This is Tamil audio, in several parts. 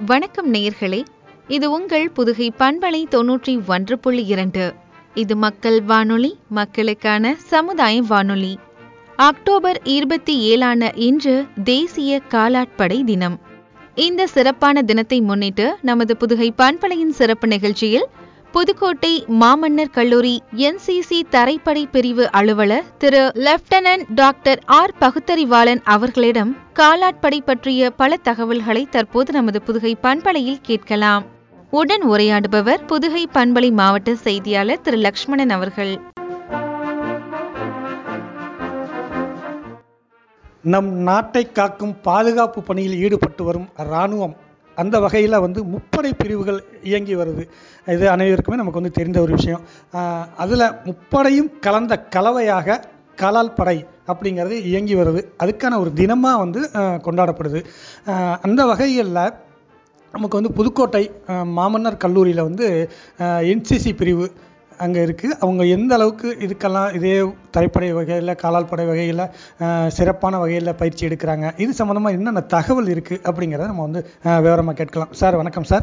வணக்கம் நேயர்களே இது உங்கள் புதுகை பண்பலை தொன்னூற்றி ஒன்று புள்ளி இரண்டு இது மக்கள் வானொலி மக்களுக்கான சமுதாய வானொலி அக்டோபர் இருபத்தி ஏழான இன்று தேசிய காலாட்படை தினம் இந்த சிறப்பான தினத்தை முன்னிட்டு நமது புதுகை பண்பலையின் சிறப்பு நிகழ்ச்சியில் புதுக்கோட்டை மாமன்னர் கல்லூரி என்சிசி தரைப்படை பிரிவு அலுவலர் Thiru lieutenant doctor R Pagutharivalan அவர்களிடம் காலாட்படை பற்றிய பல தகவல்களை தற்போது நமது புதுகை பண்பலையில் கேட்கலாம் உடன் உரையாடுபவர் புதுகை பண்பலை மாவட்ட செய்தியாளர் திரு லக்ஷ்மணன் அவர்கள் நம் நாட்டை காக்கும் பாதுகாப்பு பணியில் ஈடுபட்டு வரும் இராணுவம் அந்த வகையில் வந்து முப்படை பிரிவுகள் இயங்கி வருது இது அனைவருக்குமே நமக்கு வந்து தெரிந்த ஒரு விஷயம் அதில் முப்படையும் கலந்த கலவையாக கலால் படை அப்படிங்கிறது இயங்கி வருது அதுக்கான ஒரு தினமாக வந்து ஆஹ், கொண்டாடப்படுது ஆஹ், அந்த வகையில் நமக்கு வந்து புதுக்கோட்டை ஆஹ், மாமன்னர் கல்லூரியில் வந்து என்சிசி பிரிவு அங்கே இருக்குது அவங்க எந்த அளவுக்கு இதுக்கெல்லாம் இதே தரைப்படை வகையில் காலால் படை வகையில் சிறப்பான வகையில் பயிற்சி எடுக்கிறாங்க இது சம்மந்தமாக என்னென்ன தகவல் இருக்குது அப்படிங்கிறத நம்ம வந்து விவரமாக கேட்கலாம் சார் வணக்கம் சார்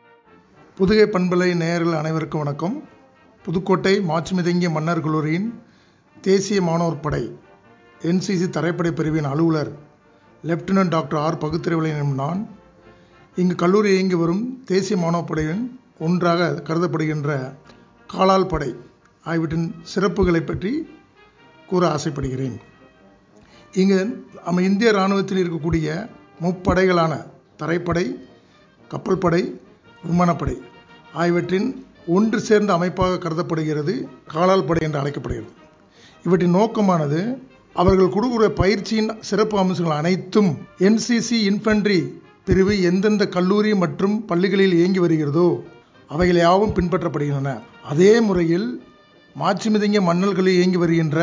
புதுகை பண்பலை நேயர்கள் அனைவருக்கும் வணக்கம் புதுக்கோட்டை மாட்சிமிதங்கிய மன்னர் கல்லூரியின் தேசிய மாணவர் படை என்சிசி தரைப்படை பிரிவின் அலுவலர் லெப்டினன்ட் டாக்டர் ஆர் பகுத்தறிவலை எனும் நான் இங்கு கல்லூரி இயங்கி வரும் தேசிய மாணவர் படையின் ஒன்றாக கருதப்படுகின்ற காலால் படை ஆகியவற்றின் சிறப்புகளை பற்றி கூற ஆசைப்படுகிறேன் இங்கு நம்ம இந்திய இராணுவத்தில் இருக்கக்கூடிய முப்படைகளான தரைப்படை கப்பல் படை விமானப்படை ஆகியவற்றின் ஒன்று சேர்ந்த அமைப்பாக கருதப்படுகிறது காலால் படை என்று அழைக்கப்படுகிறது இவற்றின் நோக்கமானது அவர்கள் கொடுக்கிற பயிற்சியின் சிறப்பு அம்சங்கள் அனைத்தும் என்சிசி இன்ஃபென்ட்ரி பிரிவு எந்தெந்த கல்லூரி மற்றும் பள்ளிகளில் இயங்கி வருகிறதோ அவைகள் யாவும் பின்பற்றப்படுகின்றன அதே முறையில் மாட்சிமிதங்கிய மன்னல்களில் இயங்கி வருகின்ற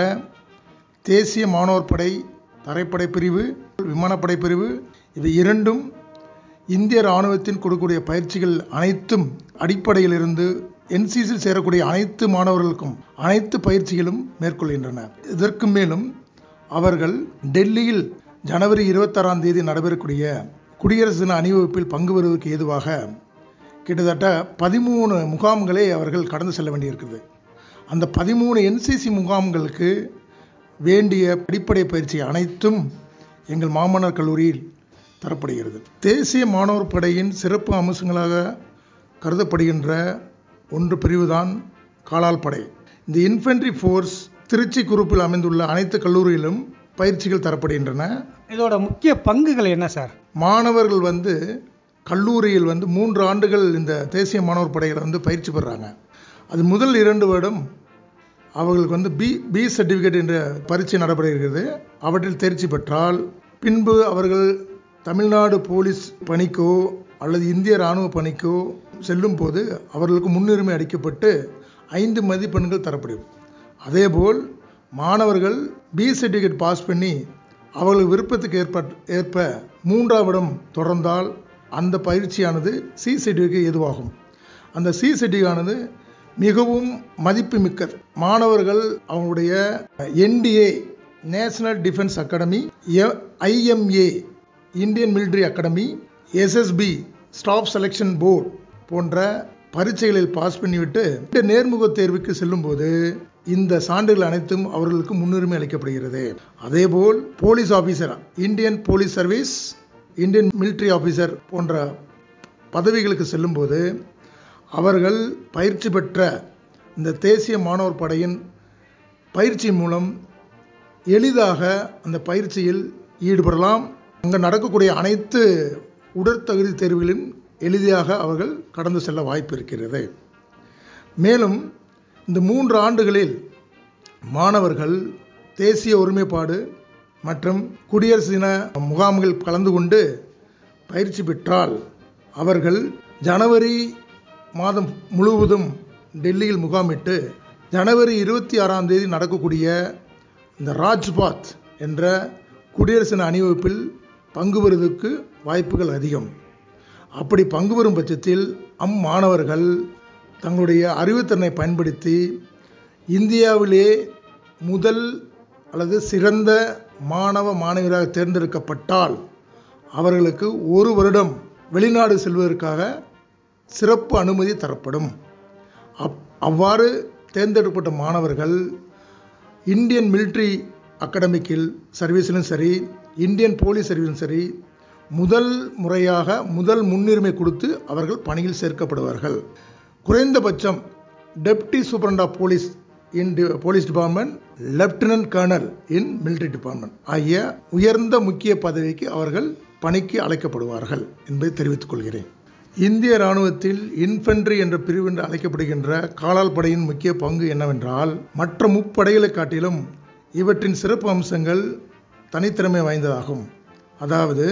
தேசிய மாணவர் படை தரைப்படை பிரிவு விமானப்படை பிரிவு இவை இரண்டும் இந்திய இராணுவத்தின் கொடுக்கக்கூடிய பயிற்சிகள் அனைத்தும் அடிப்படையிலிருந்து என்சிசி சேரக்கூடிய அனைத்து மாணவர்களுக்கும் அனைத்து பயிற்சிகளும் மேற்கொள்கின்றன இதற்கு மேலும் அவர்கள் டெல்லியில் ஜனவரி இருபத்தாறாம் தேதி நடைபெறக்கூடிய குடியரசு தின அணிவகுப்பில் பங்கு பெறுவதற்கு ஏதுவாக கிட்டத்தட்ட பதிமூணு முகாம்களை அவர்கள் கடந்து செல்ல வேண்டியிருக்கிறது அந்த பதிமூணு என்சிசி முகாம்களுக்கு வேண்டிய அடிப்படை பயிற்சி அனைத்தும் எங்கள் மாமன்னர் கல்லூரியில் தரப்படுகிறது தேசிய மாணவர் படையின் சிறப்பு அம்சங்களாக கருதப்படுகின்ற ஒன்று பிரிவுதான் காலால் படை இந்த இன்ஃபென்ட்ரி ஃபோர்ஸ் திருச்சி குரூப்பில் அமைந்துள்ள அனைத்து கல்லூரியிலும் பயிற்சிகள் தரப்படுகின்றன இதோட முக்கிய பங்குகள் என்ன சார் மாணவர்கள் வந்து கல்லூரியில் வந்து மூன்று ஆண்டுகள் இந்த தேசிய மாணவர் படையில் வந்து பயிற்சி பெறாங்க அது முதல் இரண்டு வருடம் அவர்களுக்கு வந்து பி பி சர்டிஃபிகேட் என்ற பரீட்சை நடைபெறுகிறது அவற்றில் தேர்ச்சி பெற்றால் பின்பு அவர்கள் தமிழ்நாடு போலீஸ் பணிக்கோ அல்லது இந்திய இராணுவ பணிக்கோ செல்லும் போது அவர்களுக்கு முன்னுரிமை அளிக்கப்பட்டு ஐந்து மதிப்பெண்கள் தரப்படும் அதேபோல் மாணவர்கள் பி சர்டிஃபிகேட் பாஸ் பண்ணி அவர்கள் விருப்பத்துக்கு ஏற்ப ஏற்ப மூன்றாவிடம் தொடர்ந்தால் அந்த பயிற்சியானது சி சர்டிஃபிகேட் ஏதுவாகும் அந்த சி சர்டிஃபிகேட்டானது மிகவும் மதிப்புமிக்கது மாணவர்கள் அவங்களுடைய N D A national defence academy I M A Indian military academy S S B staff selection board போன்ற பரீட்சைகளில் பாஸ் பண்ணிவிட்டு இந்த நேர்முக தேர்வுக்கு செல்லும்போது இந்த சான்றுகள் அனைத்தும் அவர்களுக்கு முன்னுரிமை அளிக்கப்படுகிறது அதேபோல் police officer Indian police service Indian military officer போன்ற பதவிகளுக்கு செல்லும்போது அவர்கள் பயிற்சி பெற்ற இந்த தேசிய மாணவர் படையின் பயிற்சி மூலம் எளிதாக அந்த பயிற்சியில் ஈடுபடலாம் அங்கே நடக்கக்கூடிய அனைத்து உடற்தகுதி தேர்வுகளிலும் எளிதாக அவர்கள் கடந்து செல்ல வாய்ப்பு இருக்கிறது மேலும் இந்த மூன்று ஆண்டுகளில் மாணவர்கள் தேசிய ஒருமைப்பாடு மற்றும் குடியரசு தின முகாம்களில் கலந்து கொண்டு பயிற்சி பெற்றால் அவர்கள் ஜனவரி மாதம் முழுவதும் டெல்லியில் முகாமிட்டு ஜனவரி இருபத்தி ஆறாம் தேதி நடக்கக்கூடிய இந்த ராஜ்பாத் என்ற குடியரசு தின அணிவகுப்பில் பங்கு பெறுவதற்கு வாய்ப்புகள் அதிகம் அப்படி பங்கு பெறும் பட்சத்தில் அம்மாணவர்கள் தங்களுடைய அறிவுத்திறனை பயன்படுத்தி இந்தியாவிலே முதல் அல்லது சிறந்த மாணவ மாணவியராக தேர்ந்தெடுக்கப்பட்டால் அவர்களுக்கு ஒரு வருடம் வெளிநாடு செல்வதற்காக சிறப்பு அனுமதி தரப்படும் அப் அவ்வாறு தேர்ந்தெடுக்கப்பட்ட மாணவர்கள் இந்தியன் மிலிட்ரி அகாடமிக்கில் சர்வீஸிலும் சரி இந்தியன் போலீஸ் சர்வீஸிலும் சரி முதல் முறையாக முதல் முன்னுரிமை கொடுத்து அவர்கள் பணியில் சேர்க்கப்படுவார்கள் குறைந்தபட்சம் deputy superintendent of police in police department lieutenant colonel in military department ஆகிய உயர்ந்த முக்கிய பதவிக்கு அவர்கள் பணிக்கு அழைக்கப்படுவார்கள் என்பதை தெரிவித்துக் கொள்கிறேன் இந்திய இராணுவத்தில் இன்ஃபென்ட்ரி என்ற பிரிவு என்று அழைக்கப்படுகின்ற காலால் படையின் முக்கிய பங்கு என்னவென்றால் மற்ற முப்படைகளை காட்டிலும் இவற்றின் சிறப்பு அம்சங்கள் தனித்திறமை வாய்ந்ததாகும் அதாவது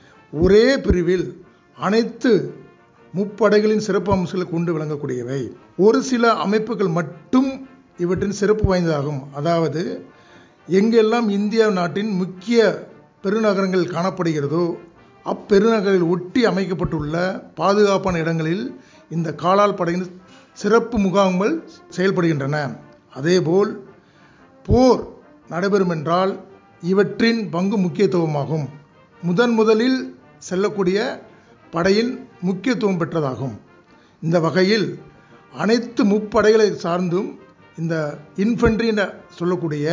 ஒரே பிரிவில் அனைத்து முப்படைகளின் சிறப்பு அம்சங்களை கொண்டு விளங்கக்கூடியவை ஒரு சில அமைப்புகள் மட்டும் இவற்றின் சிறப்பு வாய்ந்ததாகும் அதாவது எங்கெல்லாம் இந்திய நாட்டின் முக்கிய பெருநகரங்கள் காணப்படுகிறதோ அப்பெருநகரில் ஒட்டி அமைக்கப்பட்டுள்ள பாதுகாப்பான இடங்களில் இந்த காலால் படையின் சிறப்பு முகாம்கள் செயல்படுகின்றன அதேபோல் போர் நடைபெறும் என்றால் இவற்றின் பங்கு முக்கியத்துவமாகும் முதன் முதலில் செல்லக்கூடிய படையின் முக்கியத்துவம் பெற்றதாகும் இந்த வகையில் அனைத்து முப்படைகளை சார்ந்தும் இந்த இன்ஃபென்ட்ரி என சொல்லக்கூடிய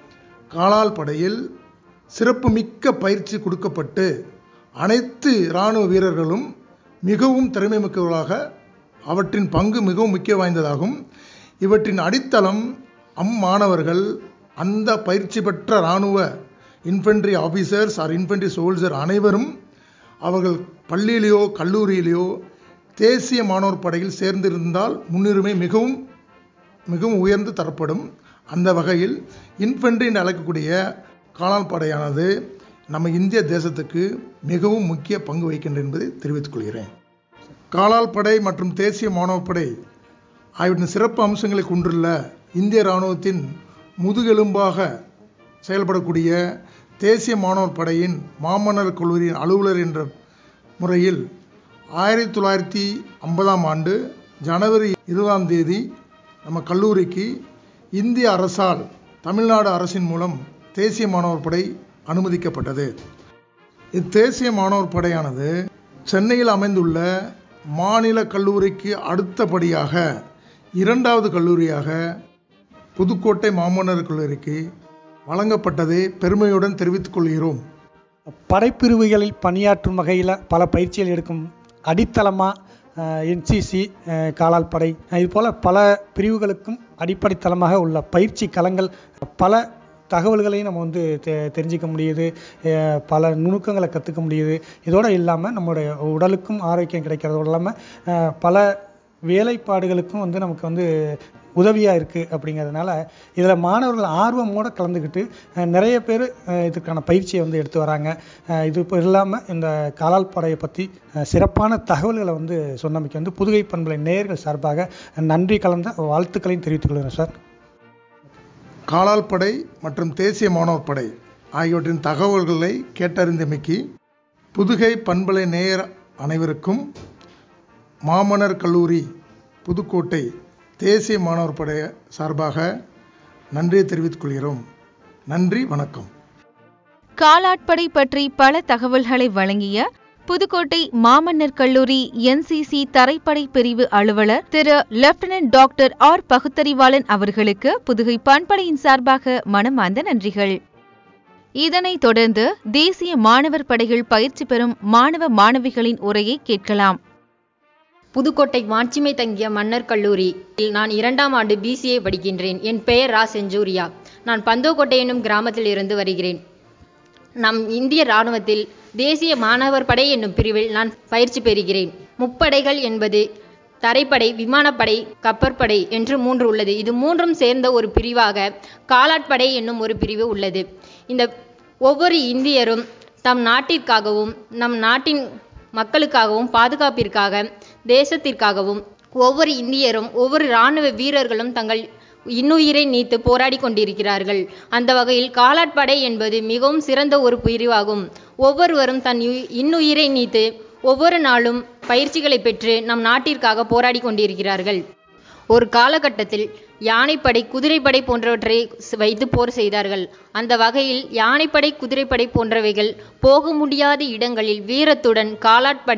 காலால் படையில் சிறப்பு மிக்க பயிற்சி கொடுக்கப்பட்டு அனைத்து இராணுவ வீரர்களும் மிகவும் திறமை மிக்கவர்களாக அவற்றின் பங்கு மிகவும் முக்கிய வாய்ந்ததாகும் இவற்றின் அடித்தளம் அம்மாணவர்கள் அந்த பயிற்சி பெற்ற இராணுவ infantry officers or infantry soldier அனைவரும் அவர்கள் பள்ளியிலேயோ கல்லூரியிலேயோ தேசிய மாணவர் படையில் சேர்ந்திருந்தால் முன்னுரிமை மிகவும் மிகவும் உயர்ந்து தரப்படும் அந்த வகையில் இன்ஃபென்ட்ரி என்று அழைக்கக்கூடிய காலால் படையானது நம்ம இந்திய தேசத்துக்கு மிகவும் முக்கிய பங்கு வகிக்கின்ற என்பதை தெரிவித்துக் கொள்கிறேன் காலால் படை மற்றும் தேசிய மாணவர் படை ஆகியவற்றின் சிறப்பு அம்சங்களை கொண்டுள்ள இந்திய இராணுவத்தின் முதுகெலும்பாக செயல்படக்கூடிய தேசிய மாணவர் படையின் மாமன்னர் கல்லூரியின் அலுவலர் என்ற முறையில் ஆயிரத்தி தொள்ளாயிரத்தி ஐம்பதாம் ஆண்டு ஜனவரி இருபதாம் தேதி நம்ம கல்லூரிக்கு இந்திய அரசால் தமிழ்நாடு அரசின் மூலம் தேசிய மாணவர் படை அனுமதிக்கப்பட்டது இத்தேசிய மாணவர் படையானது சென்னையில் அமைந்துள்ள மாநில கல்லூரிக்கு அடுத்தபடியாக இரண்டாவது கல்லூரியாக புதுக்கோட்டை மாமன்னர் கல்லூரிக்கு வழங்கப்பட்டதை பெருமையுடன் தெரிவித்துக் கொள்கிறோம் படைப்பிரிவுகளில் பணியாற்றும் வகையில் பல பயிற்சிகள் எடுக்கும் அடித்தளமாக என்சிசி காலால் படை இது போல் பல பிரிவுகளுக்கும் அடிப்படை தளமாக உள்ள பயிற்சி களங்கள் பல தகவல்களையும் நம்ம வந்து தெ தெரிஞ்சிக்க முடியுது அஹ் பல நுணுக்கங்களை கற்றுக்க முடியுது இதோடு இல்லாமல் நம்முடைய உடலுக்கும் ஆரோக்கியம் கிடைக்கிறதோடு இல்லாமல் அஹ் பல வேலைப்பாடுகளுக்கும் வந்து நமக்கு வந்து உதவியாக இருக்குது அப்படிங்கிறதுனால இதில் மாணவர்கள் ஆர்வமோடு கலந்துக்கிட்டு அஹ் நிறைய பேர் அஹ் இதுக்கான பயிற்சியை வந்து எடுத்து வராங்க அஹ் இது இப்போ இல்லாமல் இந்த காலால் படையை பற்றி அஹ் சிறப்பான தகவல்களை வந்து சொன்னமைக்கு வந்து புதுகை பண்பலை நேயர்கள் சார்பாக நன்றி கலந்த வாழ்த்துக்களையும் தெரிவித்துக் கொள்கிறேன் சார் காலால் படை மற்றும் தேசிய மாணவர் படை ஆகியவற்றின் தகவல்களை கேட்டறிந்தமைக்கு புதுகை பண்பலை நேயர் அனைவருக்கும் மாமன்னர் கல்லூரி புதுக்கோட்டை தேசிய மாணவர் படை சார்பாக நன்றியை தெரிவித்துக் கொள்கிறோம் நன்றி வணக்கம் காலாட்படை பற்றி பல தகவல்களை வழங்கிய புதுக்கோட்டை மாமன்னர் கல்லூரி என்சிசி தரைப்படை பிரிவு அலுவலர் Thiru lieutenant doctor R Pagutharivalan அவர்களுக்கு புதுகை பண்படையின் சார்பாக மனமார்ந்த நன்றிகள் இதனைத் தொடர்ந்து தேசிய மாணவர் படைகள் பயிற்சி பெறும் மாணவ மாணவிகளின் உரையை கேட்கலாம் புதுக்கோட்டை மாட்சிமை தங்கிய மன்னர் கல்லூரி நான் இரண்டாம் ஆண்டு பிசிஏ படிக்கின்றேன் என் பெயர் ரா செஞ்சூரியா நான் பந்தோக்கோட்டை என்னும் கிராமத்தில் இருந்து வருகிறேன் நம் இந்திய இராணுவத்தில் தேசிய மாணவர் படை என்னும் பிரிவில் நான் பயிற்சி பெறுகிறேன் முப்படைகள் என்பது தரைப்படை விமானப்படை கப்பற்படை என்று மூன்று உள்ளது இது மூன்றும் சேர்ந்த ஒரு பிரிவாக காலாட்படை என்னும் ஒரு பிரிவு உள்ளது இந்த ஒவ்வொரு இந்தியரும் தம் நாட்டிற்காகவும் நம் நாட்டின் மக்களுக்காகவும் பாதுகாப்பிற்காக தேசத்திற்காகவும் ஒவ்வொரு இந்தியரும் ஒவ்வொரு இராணுவ வீரர்களும் தங்கள் இன்னுயிரை நீத்து போராடி கொண்டிருக்கிறார்கள் அந்த வகையில் காலாட்படை என்பது மிகவும் சிறந்த ஒரு பிரிவாகும் ஒவ்வொருவரும் தன் இ- இன்னுயிரை நீத்து ஒவ்வொரு நாளும் பயிற்சிகளை பெற்று நம் நாட்டிற்காக போராடி கொண்டிருக்கிறார்கள் ஒரு காலகட்டத்தில் யானைப்படை குதிரைப்படை போன்றவற்றை ஸ்- வைத்து போர் செய்தார்கள் அந்த வகையில் யானைப்படை குதிரைப்படை போன்றவைகள் போக முடியாத இடங்களில் வீரத்துடன் காலாட்படை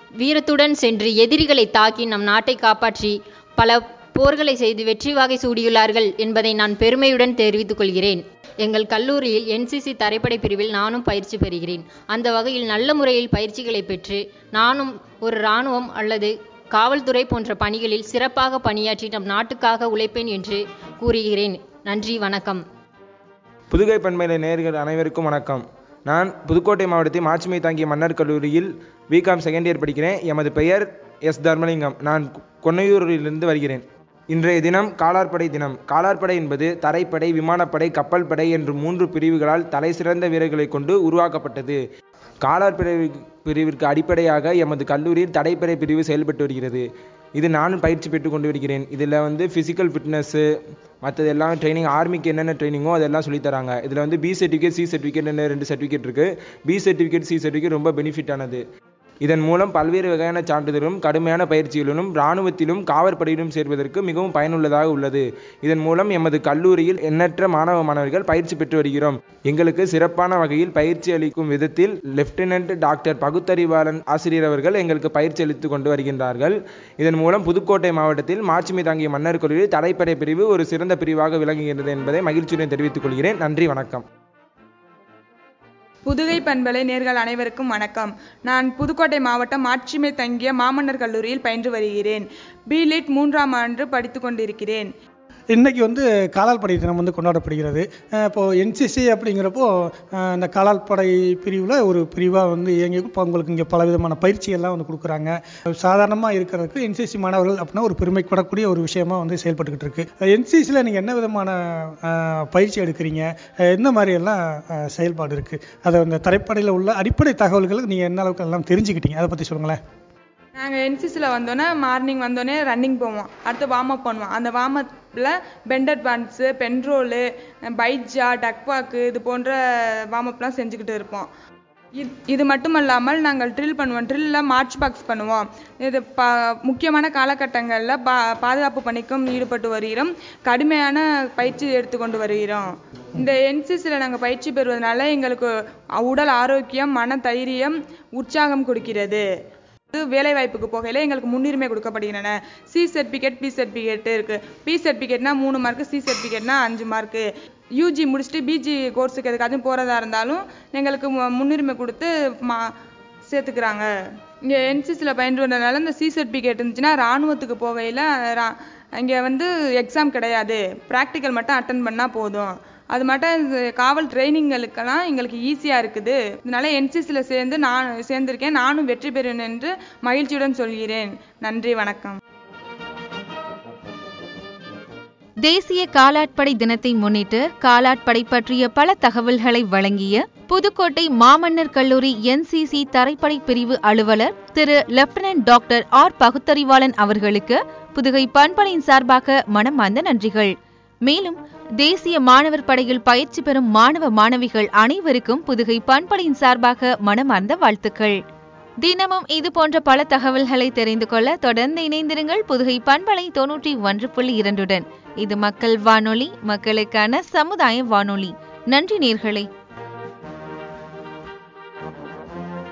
வீரத்துடன் சென்று எதிரிகளை தாக்கி நம் நாட்டை காப்பாற்றி பல போர்களை செய்து வெற்றி வாகை சூடியுள்ளார்கள் என்பதை நான் பெருமையுடன் தெரிவித்துக் கொள்கிறேன் எங்கள் கல்லூரியில் என்சிசி தரைப்படை பிரிவில் நானும் பயிற்சி பெறுகிறேன் அந்த வகையில் நல்ல முறையில் பயிற்சிகளை பெற்று நானும் ஒரு இராணுவம் அல்லது காவல்துறை போன்ற பணிகளில் சிறப்பாக பணியாற்றி நம் நாட்டுக்காக உழைப்பேன் என்று கூறுகிறேன் நன்றி வணக்கம் புதுகை பண்பலை நேயர்கள் அனைவருக்கும் வணக்கம் நான் புதுக்கோட்டை மாவட்டத்தில் மாட்சிமை தாங்கிய மன்னர் கல்லூரியில் பிகாம் செகண்ட் இயர் படிக்கிறேன் எமது பெயர் எஸ் தர்மலிங்கம் நான் கொ- கொன்னையூரிலிருந்து வருகிறேன் இன்றைய தினம் காலாட்படை தினம் காலாட்படை என்பது தரைப்படை விமானப்படை கப்பல் படை என்று மூன்று பிரிவுகளால் தலைசிறந்த வீரர்களை கொண்டு உருவாக்கப்பட்டது காலாட்படை பிரிவிற்கு அடிப்படையாக எமது கல்லூரியில் தடைப்படை பிரிவு செயல்பட்டு வருகிறது இது நானும் பயிற்சி பெற்று கொண்டு வருகிறேன் இதில் வந்து ஃபிசிக்கல் ஃபிட்னஸ்ஸு மற்றது எல்லாம் ட்ரைனிங் ஆர்மிக்கு என்னென்ன ட்ரைனிங்கோ அதெல்லாம் சொல்லித் தராங்க இதில் வந்து பி சர்டிஃபிகேட் சி சர்டிஃபிகேட்னு ரெண்டு சர்டிஃபிகேட் இருக்குது பி சர்டிஃபிகேட் சி சர்டிஃபிகேட் ரொம்ப பெனிஃபிட் ஆனது இதன் மூலம் பல்வேறு வகையான சான்றிதழும் கடுமையான பயிற்சிகளிலும் இராணுவத்திலும் காவற்படையிலும் சேர்வதற்கு மிகவும் பயனுள்ளதாக உள்ளது இதன் மூலம் எமது கல்லூரியில் எண்ணற்ற மாணவ மாணவர்கள் பயிற்சி பெற்று வருகிறோம் எங்களுக்கு சிறப்பான வகையில் பயிற்சி அளிக்கும் விதத்தில் லெப்டினன்ட் டாக்டர் பகுத்தறிவாளன் ஆசிரியர் அவர்கள் எங்களுக்கு பயிற்சி அளித்து கொண்டு வருகின்றார்கள் இதன் மூலம் புதுக்கோட்டை மாவட்டத்தில் மாட்சிமை தாங்கிய மன்னர் கல்லூரியில் தடைப்படை பிரிவு ஒரு சிறந்த பிரிவாக விளங்குகிறது என்பதை மகிழ்ச்சியுடன் தெரிவித்துக் கொள்கிறேன் நன்றி வணக்கம் புதுகை பண்பலை நேர்கள் அனைவருக்கும் வணக்கம் நான் புதுக்கோட்டை மாவட்டம் மாட்சிமை தங்கிய மாமன்னர் கல்லூரியில் பயின்று வருகிறேன் பிலிட் மூன்றாம் ஆண்டு படித்துக் கொண்டிருக்கிறேன் இன்னைக்கு வந்து காலால் படை தினம் வந்து கொண்டாடப்படுகிறது அஹ் இப்போ என்சிசி அப்படிங்கிறப்போ அஹ் இந்த காலால் படை பிரிவில் ஒரு பிரிவாக வந்து இயங்கி இப்போ உங்களுக்கு இங்கே பல விதமான பயிற்சியெல்லாம் வந்து கொடுக்குறாங்க சாதாரணமாக இருக்கிறதுக்கு என்சிசி மாணவர்கள் அப்படின்னா ஒரு பெருமைப்படக்கூடிய ஒரு விஷயமா வந்து செயல்பட்டுக்கிட்டு இருக்கு என்சிசியில் நீங்கள் என்ன விதமான அஹ், பயிற்சி எடுக்கிறீங்க அஹ் எந்த மாதிரி எல்லாம் அஹ், செயல்பாடு இருக்குது அதை அந்த தரைப்படையில் உள்ள அடிப்படை தகவல்களை நீங்கள் என்ன அளவுக்கு எல்லாம் தெரிஞ்சுக்கிட்டீங்க அதை பற்றி சொல்லுங்களேன் நாங்கள் என்சிசியில் வந்தோன்னே மார்னிங் வந்தோடனே ரன்னிங் போவோம் அடுத்து வார்ம் அப் பண்ணுவோம் அந்த வார்ம் அப்பில் பெண்டட் பேண்ட்ஸு பென்ட்ரோலு பைஜா டக்வாக்கு இது போன்ற வார்ம் அப்லாம் செஞ்சுக்கிட்டு இருப்போம் இது இது மட்டும் இல்லாமல் நாங்கள் ட்ரில் பண்ணுவோம் ட்ரில்லில் மார்ச் பாக்ஸ் பண்ணுவோம் இது பா முக்கியமான காலகட்டங்களில் பா பாதுகாப்பு பணிக்கும் ஈடுபட்டு வருகிறோம் கடுமையான பயிற்சி எடுத்துக்கொண்டு வருகிறோம் இந்த என்சிசியில் நாங்கள் பயிற்சி பெறுவதனால எங்களுக்கு உடல் ஆரோக்கியம் மன தைரியம் உற்சாகம் கொடுக்கிறது இது வேலை வாய்ப்புக்கு போகையில் எங்களுக்கு முன்னுரிமை கொடுக்கப்படுகின்றன சி சர்டிஃபிகேட் பி சர்டிஃபிகேட் இருக்கு பி சர்டிஃபிகேட்னா மூணு மார்க்கு சி சர்டிஃபிகேட்னா அஞ்சு மார்க்கு யூஜி முடிச்சுட்டு பிஜி கோர்ஸுக்கு எதுக்காச்சும் போகிறதா இருந்தாலும் எங்களுக்கு மு- முன்னுரிமை கொடுத்து மா சேர்த்துக்கிறாங்க இங்கே என்சிசியில் பயின்றதுனால இந்த சி சர்டிஃபிகேட் இருந்துச்சுன்னா ராணுவத்துக்கு போகையில் இங்கே வந்து எக்ஸாம் கிடையாது ப்ராக்டிக்கல் மட்டும் அட்டன் பண்ணால் போதும் அது மட்டும் இது காவல் ட்ரைனிங்களுக்கெல்லாம் எங்களுக்கு ஈஸியாக இருக்குது இதனால என்சிசியில் சேர்ந்து நான் சேர்ந்திருக்கேன் நானும் வெற்றி பெறுவேன் என்று மகிழ்ச்சியுடன் சொல்கிறேன் நன்றி வணக்கம் தேசிய காலாட்படை தினத்தை முன்னிட்டு காலாட்படை பற்றிய பல தகவல்களை வழங்கிய புதுக்கோட்டை மாமன்னர் கல்லூரி என்சிசி தரைப்படை பிரிவு அலுவலர் Thiru lieutenant doctor R Pagutharivalan அவர்களுக்கு புதுகை பண்பலையின் சார்பாக மனமார்ந்த நன்றிகள் மேலும் தேசிய மாணவர் படையில் பயிற்சி பெறும் மாணவ மாணவிகள் அனைவருக்கும் புதுகை பண்பலையின் சார்பாக மனமார்ந்த வாழ்த்துக்கள் தினமும் இது போன்ற பல தகவல்களை தெரிந்து கொள்ள தொடர்ந்து இணைந்திருங்கள் புதுகை பண்பலை தொன்னூற்றி ஒன்று புள்ளி இரண்டுடன் இது மக்கள் வானொலி மக்களுக்கான சமுதாய வானொலி நன்றி நேர்களே